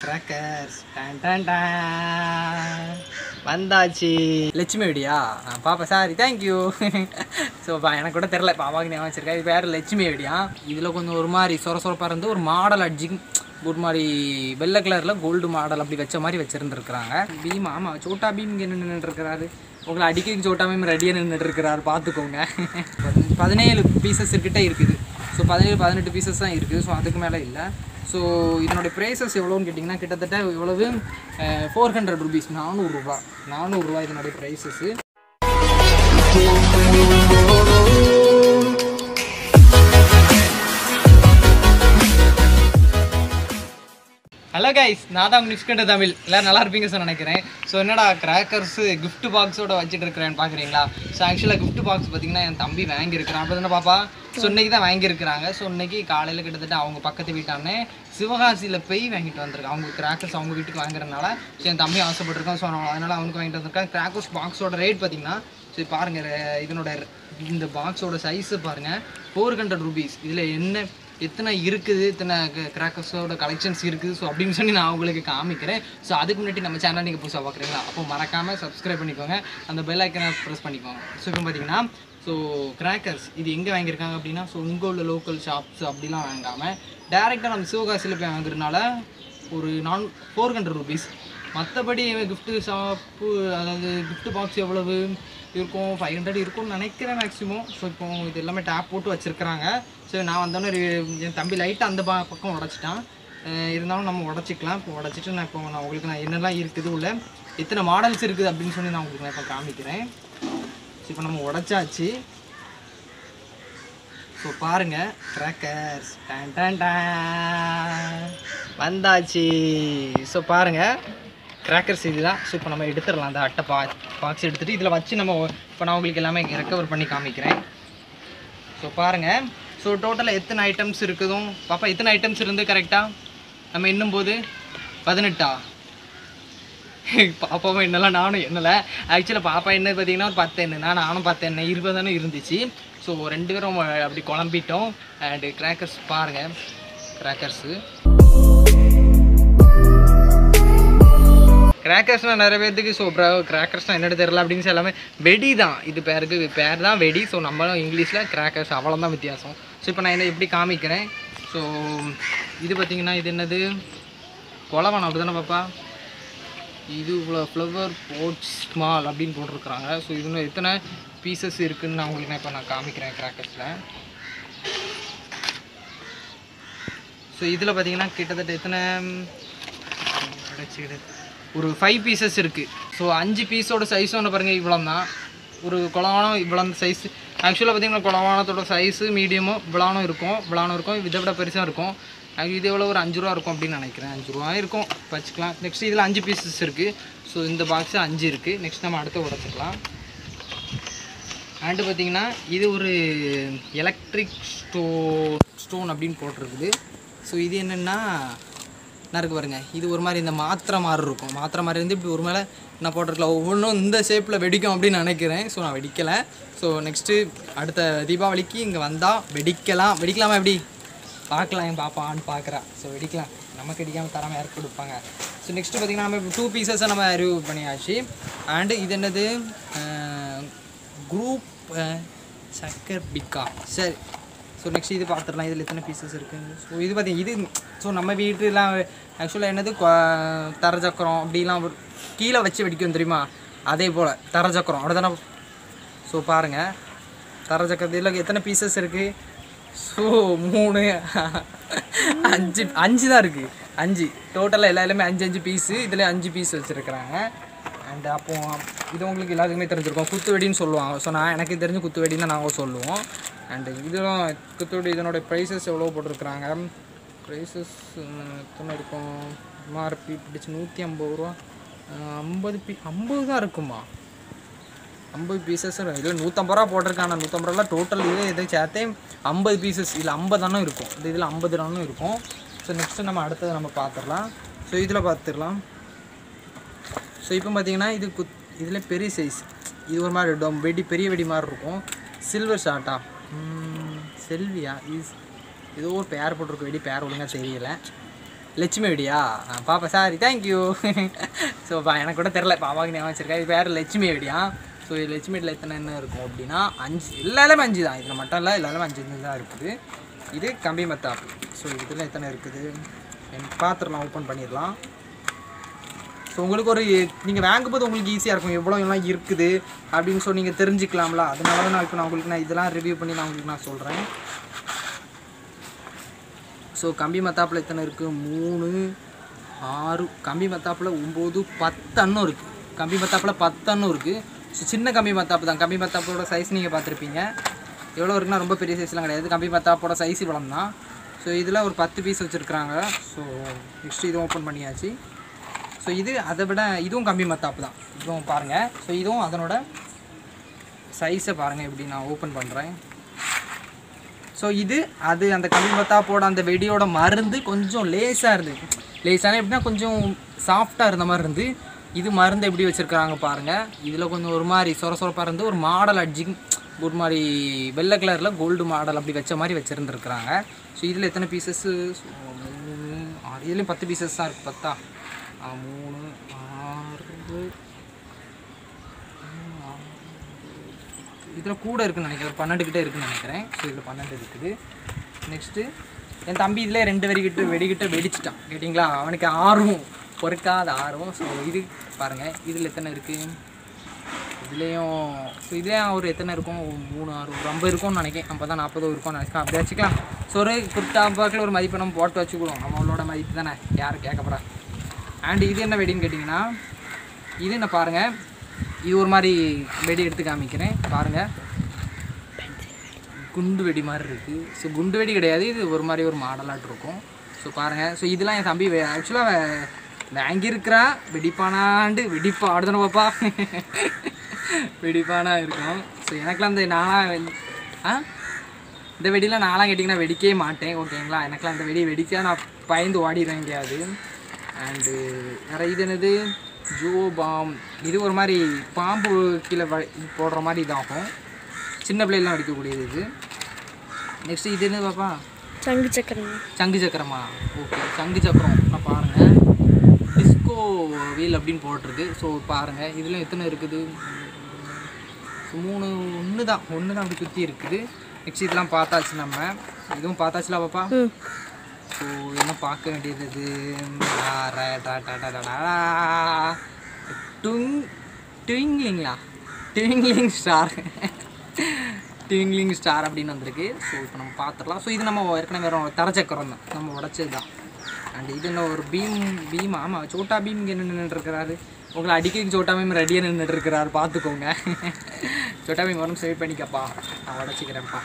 Crackers டன் டன் டன். வந்தாச்சு லட்சுமி வெடியா ஆ, பாப்பா சாரி தேங்க்யூ ஸோ எனக்கு கூட தெரில பாப்பாவுக்கு ஞாபகம் வச்சிருக்கேன் இது பேர் லட்சுமி வெடியா இதில் கொஞ்சம் ஒரு மாதிரி சொர சொரப்பாக இருந்து ஒரு மாடல் அடிச்சு ஒரு மாதிரி வெள்ளை கலரில் கோல்டு மாடல் அப்படி வச்ச மாதிரி வச்சுருந்துருக்குறாங்க பீம் ஆமாம் சோட்டா பீம் இங்கே நின்றுட்டு இருக்கிறாரு உங்களை அடிக்க சோட்டா பீம் ரெடியாக நின்றுட்டு இருக்கிறாரு பார்த்துக்கோங்க பதினேழு பீசஸ் கிட்ட இருக்குது ஸோ பதினேழு பதினெட்டு பீசஸ் தான் இருக்குது ஸோ அதுக்கு மேலே இல்லை ஸோ இதனுடைய ப்ரைஸஸ் எவ்வளோன்னு கேட்டிங்கன்னா கிட்டத்தட்ட எவ்வளவு ஃபோர் ஹண்ட்ரட் ருபீஸ் நானூறுரூவா நானூறுரூவா இதனுடைய ப்ரைஸஸ்ஸு ஹலோ கைஸ் நான் தான் உங்கள் நிஷ்கண்ட தமிழ் எல்லோரும் நல்லா இருப்பீங்க சார் நினைக்கிறேன் ஸோ என்னடா கிராக்கர்ஸு gift பாக்ஸோட வச்சுட்டு இருக்கிறேன்னு பார்க்குறீங்களா ஸோ ஆக்சுவலாக gift பாக்ஸ் பார்த்தீங்கன்னா என் தம்பி வாங்கியிருக்கிறான் அப்போ தானே பாப்பா ஸோ இன்னைக்கு தான் வாங்கியிருக்கிறாங்க ஸோ இன்னைக்கு காலையில் கிட்டத்தட்ட அவங்க பக்கத்து வீட்டானே சிவகாசியில் போய் வாங்கிட்டு வந்திருக்கான் அவங்க கிராக்கர்ஸ் அவங்க வீட்டுக்கு வாங்குறதுனால ஸோ என் தம்பி ஆசைப்பட்டிருக்கான் ஸோ அதனால் அவனுக்கு வாங்கிட்டு வந்திருக்கான் கிராக்கர்ஸ் பாக்ஸோட ரேட் பார்த்தீங்கன்னா ஸோ பாருங்கள் இதனோட இந்த பாக்ஸோட சைஸு பாருங்கள் ஃபோர் ஹண்ட்ரட் ருபீஸ் இதில் என்ன எத்தனை இருக்குது இத்தனை கிராக்கர்ஸோட கலெக்ஷன்ஸ் இருக்குது ஸோ அப்படின்னு சொல்லி நான் உங்களுக்கு காமிக்கிறேன் ஸோ அதுக்கு முன்னாடி நம்ம சேனல் நீங்கள் புதுசாக பார்க்குறீங்களா அப்போ மறக்காமல் சப்ஸ்கிரைப் பண்ணிக்கோங்க அந்த பெல் ஐக்கனை ப்ரெஸ் பண்ணிக்கோங்க ஸோ இப்போ பார்த்தீங்கன்னா ஸோ கிராக்கர்ஸ் இது எங்கே வாங்கியிருக்காங்க அப்படின்னா ஸோ உங்கள் உள்ள லோக்கல் ஷாப்ஸ் அப்படிலாம் வாங்காமல் டேரெக்டாக நம்ம சிவகாசியில் போய் வாங்குறதுனால ஒரு நான் ஃபோர் ஹண்ட்ரட் ருபீஸ் மற்றபடி கிஃப்ட்டு ஷாப்பு அதாவது gift பாக்ஸ் எவ்வளவு இருக்கும் ஃபைவ் ஹண்ட்ரட் இருக்கும்னு நினைக்கிறேன் மேக்ஸிமம் ஸோ இப்போ இது எல்லாமே டேப் போட்டு வச்சுருக்குறாங்க ஸோ நான் வந்தோடனே ஒரு- என் தம்பி லைட்டாக அந்த பா பக்கம் உடச்சிட்டான் அஹ் இருந்தாலும் நம்ம உடச்சிக்கலாம் இப்போ உடச்சிட்டு நான் இப்போ நான் உங்களுக்கு நான் என்னெல்லாம் இருக்குது உள்ள எத்தனை மாடல்ஸ் இருக்குது அப்படின்னு சொல்லி நான் உங்களுக்கு நான் இப்போ காமிக்கிறேன் ஸோ இப்போ நம்ம உடச்சாச்சு ஸோ பாருங்க கிராக்கர்ஸ் டன் டன் டன். வந்தாச்சு ஸோ பாருங்க கிராக்கர்ஸ் இதுதான் ஸோ இப்போ நம்ம எடுத்துடலாம் அந்த அட்டை பா பாக்ஸ் எடுத்துகிட்டு இதில் வச்சு நம்ம இப்போ நான் உங்களுக்கு எல்லாமே ரெக்கவர் பண்ணி காமிக்கிறேன் ஸோ பாருங்க ஸோ டோட்டலாக எத்தனை ஐட்டம்ஸ் இருக்குதும் பாப்பா எத்தனை ஐட்டம்ஸ் இருந்து கரெக்டாக நம்ம எண்ணும் போது பதினெட்டா பாப்பாவும் என்னலாம் நானும் என்னலை ஆக்சுவலாக பாப்பா என்ன பார்த்தீங்கன்னா ஒரு பத்து எண்ணு நானும் பத்து எண்ணெய் இருபது தானே இருந்துச்சு ஸோ ரெண்டு பேரும் அப்படி குழம்பிட்டோம் அண்டு கிராக்கர்ஸ் பாருங்கள் கிராக்கர்ஸு கிராக்கர்ஸ்னால் நிறைய பேர்த்துக்கு ஸோ ப்ரோ கிராக்கர்ஸ்னால் என்னன்னு தெரியல அப்படின்னு சொல்லி எல்லாமே வெடி தான் இது பேருக்கு பேர் தான் வெடி ஸோ நம்மளும் இங்கிலீஷில் கிராக்கர்ஸ் அவ்வளோதான் வித்தியாசம் ஸோ இப்போ நான் என்ன எப்படி காமிக்கிறேன் ஸோ இது பார்த்தீங்கன்னா இது என்னது கொலவனம் அப்படி தானே பாப்பா இது இவ்வளோ ஃப்ளவர் போட்ஸ் ஸ்மால் அப்படின்னு போட்டிருக்கிறாங்க ஸோ இது இன்னும் எத்தனை பீசஸ் இருக்குன்னு நான் உங்களுக்கு நான் இப்போ நான் காமிக்கிறேன் கிராக்கர்ஸில் ஸோ இதில் பார்த்தீங்கன்னா கிட்டத்தட்ட எத்தனை அடைச்சிக்கிடு. ஒரு ஃபைவ் பீசஸ் இருக்குது ஸோ அஞ்சு பீஸோட சைஸ் ஒன்று பாருங்கள் இவ்வளோ தான் ஒரு குளவானம் இவ்வளோ சைஸ் ஆக்சுவலாக பார்த்தீங்கன்னா குளவானத்தோட சைஸு மீடியமும் இவ்வளோனும் இருக்கும் இவ்வளோனும் இருக்கும் இதை விட பெருசாக இருக்கும் அது இது எவ்வளோ ஒரு அஞ்சு ரூபா இருக்கும் அப்படின்னு நினைக்கிறேன் அஞ்சு ரூபா இருக்கும் வச்சுக்கலாம் நெக்ஸ்ட் இதில் அஞ்சு பீசஸ் இருக்குது ஸோ இந்த பாக்ஸு அஞ்சு இருக்குது நெக்ஸ்ட் நம்ம அடுத்து உடச்சிக்கலாம் அண்டு பார்த்தீங்கன்னா இது ஒரு எலக்ட்ரிக் ஸ்டோ ஸ்டோன் அப்படின்னு போட்டிருக்குது ஸோ இது என்னென்னா நான் இருக்கு பாருங்க இது ஒரு மாதிரி இந்த மாத்திரை மாதிரி இருக்கும் மாத்திரை மாதிரி இருந்து இப்படி ஒரு மேலே நான் போட்டிருக்கலாம் ஒவ்வொன்றும் இந்த ஷேப்பில் வெடிக்கும் அப்படின்னு நினைக்கிறேன் ஸோ நான் வெடிக்கலை ஸோ நெக்ஸ்ட்டு அடுத்த தீபாவளிக்கு இங்கே வந்தால் வெடிக்கலாம் வெடிக்கலாமா எப்படி பார்க்கலாம் என் பாப்பான்னு பார்க்குறா ஸோ வெடிக்கலாம் நமக்கு அடிக்காமல் தராமல் யாருக்கு கொடுப்பாங்க ஸோ நெக்ஸ்ட்டு பார்த்தீங்கன்னா நம்ம டூ பீசஸை நம்ம ரிவ்யூ பண்ணியாச்சு அண்டு இது என்னது குரூப் சக்கர் பிக்கா சரி ஸோ நெக்ஸ்ட் இது பார்த்துடலாம் இதில் எத்தனை பீசஸ் இருக்குது ஸோ இது பார்த்தீங்க இது ஸோ நம்ம வீட்டுலாம் ஆக்சுவலாக என்னது கொ- தரச்சக்கரம் அப்படிலாம் ஒரு கீழே வச்சு வெடிக்கும் தெரியுமா அதே போல் தரச்சக்கரம் அப்படிதானே ஸோ பாருங்கள் தரச்சக்கரத்தில் எத்தனை பீசஸ் இருக்குது ஸோ மூணு அஞ்சு அஞ்சு தான் இருக்குது அஞ்சு டோட்டலாக எல்லா எல்லாமே அஞ்சு அஞ்சு பீஸு இதில் அஞ்சு பீஸ் வச்சுருக்குறாங்க அண்ட் அப்போ இது உங்களுக்கு எல்லாத்துக்குமே தெரிஞ்சிருக்கும் குத்துவெடின்னு சொல்லுவாங்க ஸோ நான் எனக்கு தெரிஞ்ச குத்துவெடின்னு நாங்கள் சொல்லுவோம் அண்டு இதெல்லாம் குத்துவெடி இதனோட ப்ரைஸஸ் எவ்வளோ போட்டிருக்கிறாங்க ப்ரைஸஸ் எத்தனை இருக்கும் எம்ஆர்பி பிடிச்சி நூற்றி ஐம்பது ரூபா அஹ் ஐம்பது பீ ஐம்பது தான் இருக்குமா ஐம்பது பீசஸ் இல்லை நூற்றம்பது ரூபா போட்டிருக்காங்க நூற்றம்பது ரூபா டோட்டல் இது இதை சேர்த்தே ஐம்பது பீசஸ் இதில் ஐம்பது தானும் இருக்கும் இந்த இதில் ஐம்பது தானும் இருக்கும் ஸோ நெக்ஸ்ட்டு நம்ம அடுத்தது நம்ம பார்த்துடலாம் ஸோ இதில் பார்த்துடலாம் ஸோ இப்போ பார்த்தீங்கன்னா இது குத் இதில் பெரிய சைஸ் இது ஒரு மாதிரி டொம் வெடி பெரிய வெடி மாதிரி இருக்கும் சில்வர் ஷார்ட்டா செல்வியா இஸ் ஏதோ ஒரு பேர் போட்டிருக்க வெடி பேர் ஒழுங்காக தெரியல லட்சுமி வெடியா ஆ, பாப்பா சாரி தேங்க்யூ ஸோ எனக்கு கூட தெரில பாப்பாவுக்கு ஞாபகம் வச்சிருக்கேன் இது பேர் லட்சுமி வெடியா ஸோ இது லட்சுமி வெடியில் எத்தனை என்ன இருக்கும் அப்படின்னா அஞ்சு எல்லாருமே அஞ்சு தான் இதில் மட்டும் இல்லை எல்லாருமே அஞ்சு அஞ்சு தான் இருக்குது இது கம்பி மத்தாப்பு ஸோ இதில் எத்தனை இருக்குது எனக்கு பார்த்துடலாம் ஓப்பன் பண்ணிடலாம் ஸோ உங்களுக்கு ஒரு நீங்கள் வாங்கும்போது உங்களுக்கு ஈஸியாக இருக்கும் எவ்வளோ எல்லாம் இருக்குது அப்படின்னு சொல்லி நீங்கள் தெரிஞ்சுக்கலாம்ல அதனால தான் நான் இப்போ நான் உங்களுக்கு நான் இதெல்லாம் ரிவ்யூ பண்ணி நான் உங்களுக்கு நான் சொல்கிறேன் ஸோ கம்பி மத்தாப்பில் எத்தனை இருக்குது மூணு ஆறு கம்பி மத்தாப்பில் ஒம்பது பத்து அன்னம் இருக்குது கம்பி மத்தாப்பில் பத்து அன்னம் இருக்குது ஸோ சின்ன கம்பி மத்தாப்பு தான் கம்பி மத்தாப்போட சைஸ் நீங்கள் பார்த்துருப்பீங்க எவ்வளோ இருக்குன்னா ரொம்ப பெரிய சைஸ்லாம் கிடையாது கம்பி மத்தாப்போட சைஸ் இவ்வளோ தான் ஸோ இதில் ஒரு பத்து பீஸ் வச்சுருக்குறாங்க ஸோ நெக்ஸ்ட் இதுவும் ஓப்பன் பண்ணியாச்சு ஸோ இது அதை விட இதுவும் கம்பி மத்தாப்பு தான் இதுவும் பாருங்கள் ஸோ இதுவும் அதனோட சைஸை பாருங்கள் எப்படி நான் ஓப்பன் பண்ணுறேன் ஸோ இது அது அந்த கம்பி மத்தாப்போட அந்த வெடியோட மருந்து கொஞ்சம் லேசாக இருந்து லேசான எப்படின்னா கொஞ்சம் சாஃப்டாக இருந்த மாதிரி இருந்து இது மருந்து எப்படி வச்சுருக்காங்க பாருங்கள் இதில் கொஞ்சம் ஒரு மாதிரி சொர சொரப்பாக இருந்து ஒரு மாடல் அட்ஜிங் ஒரு மாதிரி வெள்ளை கலரில் கோல்டு மாடல் அப்படி வச்ச மாதிரி வச்சுருந்துருக்குறாங்க ஸோ இதில் எத்தனை பீசஸ்ஸு மூணு ஆறு இதுலேயும் பத்து பீசஸ் தான் இருக்குது பத்தா ஆ, மூணு ஆறு இதில் கூட இருக்குன்னு நினைக்கிறேன் ஒரு பன்னெண்டு கிட்ட இருக்குன்னு நினைக்கிறேன் ஸோ இதில் பன்னெண்டு இருக்குது நெக்ஸ்ட்டு என் தம்பி இதில் ரெண்டு வெடிக்கிட்டு வெடிக்கிட்ட வெடிச்சிட்டான் கேட்டிங்களா அவனுக்கு ஆர்வம் பொறுக்காத ஆர்வம் ஸோ இது பாருங்கள் இதில் எத்தனை இருக்குது இதுலேயும் ஸோ இதுலேயும் ஒரு எத்தனை இருக்கும் ஒரு மூணு ஆறு ஒரு ஐம்பது இருக்கும்னு நினைக்கிறேன் ஐம்பது தான் நாற்பது இருக்கும்னு நினைக்கிறேன் அப்படி வச்சுக்கலாம் ஸோ ஒரு குர்த்தாம்பாக்கில் ஒரு மதிப்பை நம்ம போட்டு வச்சுக்கிடுவோம் நம்மளோட மதிப்பு தானே யாரும் கேட்கப்படா அண்ட் இது என்ன வெடின்னு கேட்டிங்கன்னா இது என்ன பாருங்கள் இது ஒரு மாதிரி வெடி எடுத்து காமிக்கிறேன் பாருங்கள் குண்டு வெடி மாதிரி இருக்குது ஸோ குண்டு வெடி கிடையாது இது ஒரு மாதிரி ஒரு மாடலாட்டு இருக்கும் ஸோ பாருங்கள் ஸோ இதெல்லாம் என் தம்பி ஆக்சுவலாக வாங்கியிருக்கிறா வெடிப்பானாண்டு வெடிப்பா அடுத்தன பாப்பா வெடிப்பானா இருக்கும் ஸோ எனக்குலாம் இந்த நானாக ஆ இந்த வெடிலாம் நான்லாம் கேட்டிங்கன்னா வெடிக்கவே மாட்டேன் ஓகேங்களா எனக்குலாம் இந்த வெடி வெடிச்சா நான் பயந்து ஓடிடுவேன் எங்கேயாவது அண்டு வேறு இது என்னது ஜோ பாம் இது ஒரு மாதிரி பாம்பு கீழே வ- போடுற மாதிரி இதாகும் சின்ன பிள்ளைலாம் வெடிக்கக்கூடியது இது நெக்ஸ்ட் இது என்ன பாப்பா சங்கு சக்கரம் சங்கு சக்கரமா ஓகே சங்கு சக்கரம் நான் பாருங்கள் டிஸ்கோ வீல் அப்படின்னு போட்டிருக்கு ஸோ பாருங்கள் இதில் எத்தனை இருக்குது So, மூணு ஒன்று தான் ஒன்று தான் அப்படி சுற்றி இருக்குது நெக்ஸ்ட் இதெல்லாம் பார்த்தாச்சு நம்ம இதுவும் பார்த்தாச்சுல பாப்பா ம் ஸோ என்ன பார்க்க வேண்டியது இது ஆ, ர- டா- டா- டா- டா- டா- டா. டுங் ட்விங்லிங்களா ட்விங்லிங் ஸ்டார் ட்விங்லிங் ஸ்டார் அப்படின்னு வந்திருக்கு ஸோ இப்போ நம்ம பார்த்துடலாம் ஸோ இது நம்ம ஏற்கனவே வேறு தரச்சக்கரம் தான் நம்ம உடச்சது தான் அண்ட் இது என்ன ஒரு பீம் பீம் ஆமாம் சோட்டா பீம் இங்கே நின்றுட்டு இருக்கிறாரு உங்களை அடிக்கிறதுக்கு சோட்டா பீம் ரெடியாக நின்றுட்டு இருக்கிறாரு பார்த்துக்கோங்க சோட்டா பீம் வரும் சேவ் பண்ணிக்கப்பா நான் உடச்சிக்கிறேன்ப்பா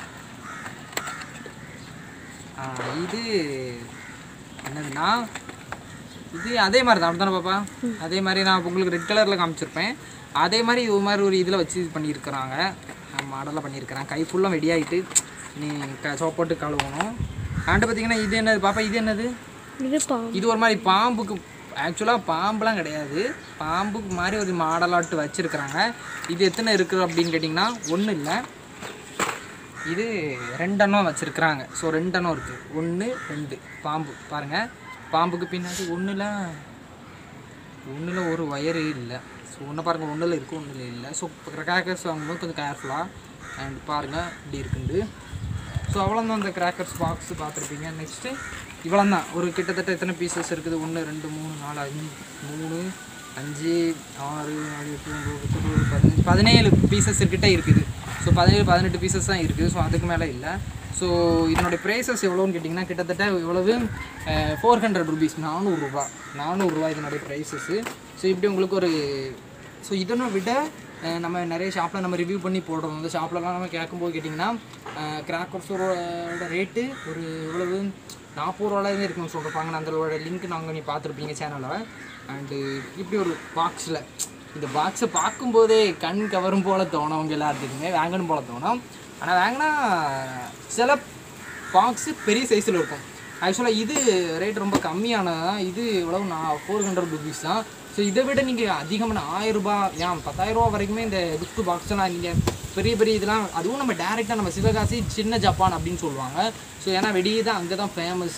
ஆ, இது என்னதுன்னா இது அதே மாதிரி தான் அப்படிதானே பாப்பா அதே மாதிரி நான் உங்களுக்கு ரெட் கலரில் காமிச்சிருப்பேன் அதே மாதிரி இது ஒரு மாதிரி ஒரு இதில் வச்சு இது பண்ணியிருக்கிறாங்க மாடலாக பண்ணியிருக்கிறாங்க கை ஃபுல்லாக வெடியாகிட்டு நீ க சோப் போட்டு கழுவணும் அண்டு பார்த்தீங்கன்னா இது என்னது பாப்பா இது என்னது இது பாம்பு இது ஒரு மாதிரி பாம்புக்கு ஆக்சுவலாக பாம்புலாம் கிடையாது பாம்புக்கு மாதிரி ஒரு மாடலாட்டு வச்சுருக்குறாங்க இது எத்தனை இருக்குது அப்படின்னு கேட்டிங்கன்னா ஒன்றும் இல்லை இது ரெண்டெண்ணம் வச்சுருக்குறாங்க ஸோ ரெண்டெண்ணம் இருக்குது ஒன்று ரெண்டு பாம்பு பாருங்கள் பாம்புக்கு பின்னாடி ஒன்றில் ஒன்றில் ஒரு வயரு இல்லை ஸோ ஒன்று பாருங்கள் ஒன்றில் இருக்குது ஒன்றில் இல்லை ஸோ கிராக்கர்ஸ் வாங்கும்போது கொஞ்சம் கேர்ஃபுல்லாக அண்ட் பாருங்கள் இப்படி இருக்குண்டு ஸோ அவ்வளோதான் அந்த கிராக்கர்ஸ் பாக்ஸ் பார்த்துருப்பீங்க நெக்ஸ்ட்டு இவ்வளோ தான் ஒரு கிட்டத்தட்ட எத்தனை பீசஸ் இருக்குது ஒன்று ரெண்டு மூணு நாலு அஞ்சு மூணு அஞ்சு ஆறு நாலு எட்டு ஒம்பது பத்து இருபது பதினஞ்சு பதினேழு பீசஸ் கிட்ட இருக்குது ஸோ பதினேழு பதினெட்டு பீசஸ் தான் இருக்குது ஸோ அதுக்கு மேலே இல்லை ஸோ இதனுடைய ப்ரைஸஸ் எவ்வளோன்னு கேட்டிங்கன்னா கிட்டத்தட்ட எவ்வளவு ஃபோர் ஹண்ட்ரட் ருபீஸ் நானூறுரூவா நானூறுரூவா இதனுடைய ப்ரைஸஸ்ஸு ஸோ இப்படி உங்களுக்கு ஒரு ஸோ இதனை விட அஹ், நம்ம நிறைய ஷாப்பில் நம்ம ரிவ்யூ பண்ணி போடுறோம் அந்த ஷாப்லலாம் நம்ம கேட்கும்போது கேட்டிங்கன்னா கிராக்கர்ஸோட ரேட்டு ஒரு எவ்வளவு நாற்பது ரூபாலேருந்து இருக்குன்னு சொல்லிருப்பாங்க அதோட லிங்க் நாங்கள் நீ பார்த்துருப்பீங்க சேனலில் அண்டு இப்படி ஒரு பாக்ஸில் இந்த பாக்ஸை பார்க்கும்போதே கண் கவரும் போல தோணும் அவங்க எல்லாத்துக்குமே வாங்கணும் போல தோணும் ஆனால் வாங்கினா சில பாக்ஸு பெரிய சைஸில் இருக்கும் ஆக்சுவலாக இது ரேட் ரொம்ப கம்மியானது தான் இது எவ்வளவு நான் ஃபோர் ஹண்ட்ரட் ருபீஸ் தான் ஸோ இதை விட நீங்கள் அதிகமான ஆயிரம் ரூபாய் ஏன் பத்தாயிரம் ரூபா வரைக்குமே இந்த gift பாக்ஸ்லாம் நீங்கள் பெரிய பெரிய இதெல்லாம் அதுவும் நம்ம டேரெக்டாக நம்ம சிவகாசி சின்ன ஜப்பான் அப்படின்னு சொல்லுவாங்க ஸோ ஏன்னா வெடி தான் அங்கே தான் ஃபேமஸ்ஸு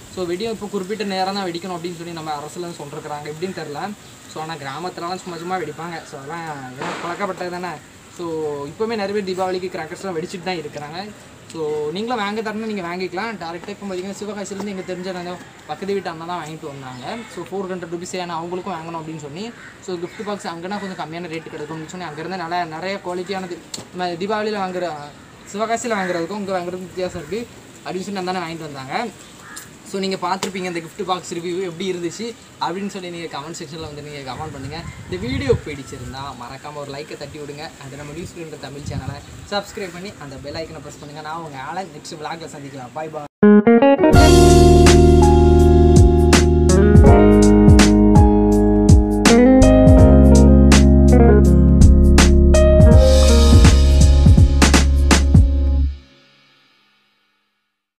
ஸோ வெடியும் இப்போ குறிப்பிட்ட நேரம் தான் வெடிக்கணும் அப்படின்னு சொல்லி நம்ம அரசுல சொல்லிருக்கிறாங்க எப்படின்னு தெரில ஸோ ஆனால் கிராமத்துலலாம் சும்மா சும்மா வெடிப்பாங்க ஸோ அதெல்லாம் எனக்கு பழக்கப்பட்டது தானே ஸோ இப்போவுமே நிறைய பேர் தீபாவளிக்கு கிராக்கர்ஸ்லாம் வெடிச்சிட்டு தான் இருக்கிறாங்க ஸோ நீங்களும் வாங்க தரணும் நீங்கள் வாங்கிக்கலாம் டேரெக்டாக இப்போ பார்த்தீங்கன்னா சிவகாசிலேருந்து எங்கள் தெரிஞ்சவங்க பக்கத்து வீட்டு அண்ணா தான் வாங்கிட்டு வந்தாங்க ஸோ ஃபோர் ஹண்ட்ரட் ருபீஸ் ஏன்னா அவங்களுக்கும் வாங்கணும் அப்படின்னு சொல்லி ஸோ gift பாக்ஸ் அங்கேனா கொஞ்சம் கம்மியான ரேட்டு கிடைக்கும் அப்படின்னு சொல்லி அங்கேருந்து நல்லா நிறைய குவாலிட்டியானது நம்ம தீபாவளியில் வாங்குற சிவகாசியில் வாங்குறதுக்கும் இங்கே வாங்குறதுக்கும் வித்தியாசம் இருக்குது அப்படின்னு சொல்லி அந்த அண்ணா வாங்கிட்டு வந்தாங்க ஸோ நீங்கள் பார்த்துருப்பீங்க இந்த gift பாக்ஸ் ரிவ்யூ எப்படி இருந்துச்சு அப்படின்னு சொல்லி நீங்கள் கமெண்ட் செக்ஷனில் வந்து நீங்கள் கமெண்ட் பண்ணுங்கள் இந்த வீடியோ பிடிச்சிருந்தா மறக்காமல் ஒரு லைக்கை தட்டி விடுங்க அது நம்ம நியூஸ் என்ற தமிழ் சேனலை சப்ஸ்கிரைப் பண்ணி அந்த பெல் ஐக்கனை ப்ரெஸ் பண்ணுங்கள் நான் உங்கள் ஆளை நெக்ஸ்ட் விளாகில் சந்திக்கலாம் பாய் பாய்